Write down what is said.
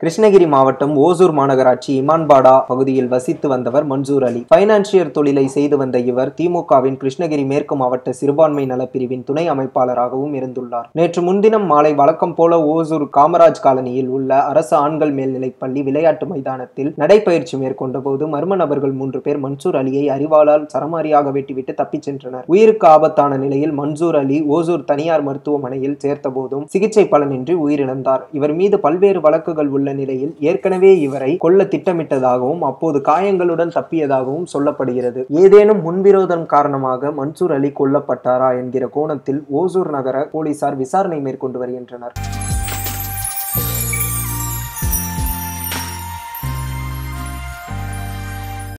கிருஷ்ணகிரி மாவட்டம் ஓசூர் மாநகராட்சி இமான்பாடா பகுதியில் வசித்து வந்தவர் மன்சூர் அலி பைனான்சியர் தொழிலை செய்து வந்த இவர் திமுகவின் கிருஷ்ணகிரி மேற்கு மாவட்ட சிறுபான்மை நலப்பிரிவின் துணை அமைப்பாளராகவும் இருந்துள்ளார் நேற்று முன்தினம் மாலை வழக்கம் போல ஓசூர் காமராஜ் காலனியில் உள்ள அரசு ஆண்கள் மேல்நிலைப் பள்ளி விளையாட்டு மைதானத்தில் நடைபயிற்சி மேற்கொண்ட போது மர்ம நபர்கள் மூன்று பேர் மன்சூர் அலியை அறிவாளால் சரமாரியாக வெட்டிவிட்டு தப்பிச் சென்றனர் உயிருக்கு ஆபத்தான நிலையில் மன்சூர் அலி ஓசூர் தனியார் மருத்துவமனையில் சேர்த்த போதும் சிகிச்சை பலனின்றி உயிரிழந்தார் இவர் மீது பல்வேறு வழக்குகள் உள்ள நிலையில் ஏற்கனவே இவரை கொல்ல திட்டமிட்டதாகவும் அப்போது காயங்களுடன் தப்பியதாகவும் சொல்லப்படுகிறது ஏதேனும் முன்விரோதம் காரணமாக மன்சூர் அலி கொல்லப்பட்டாரா என்கிற கோணத்தில் ஓசூர் நகர போலீசார் விசாரணை மேற்கொண்டு வருகின்றனர்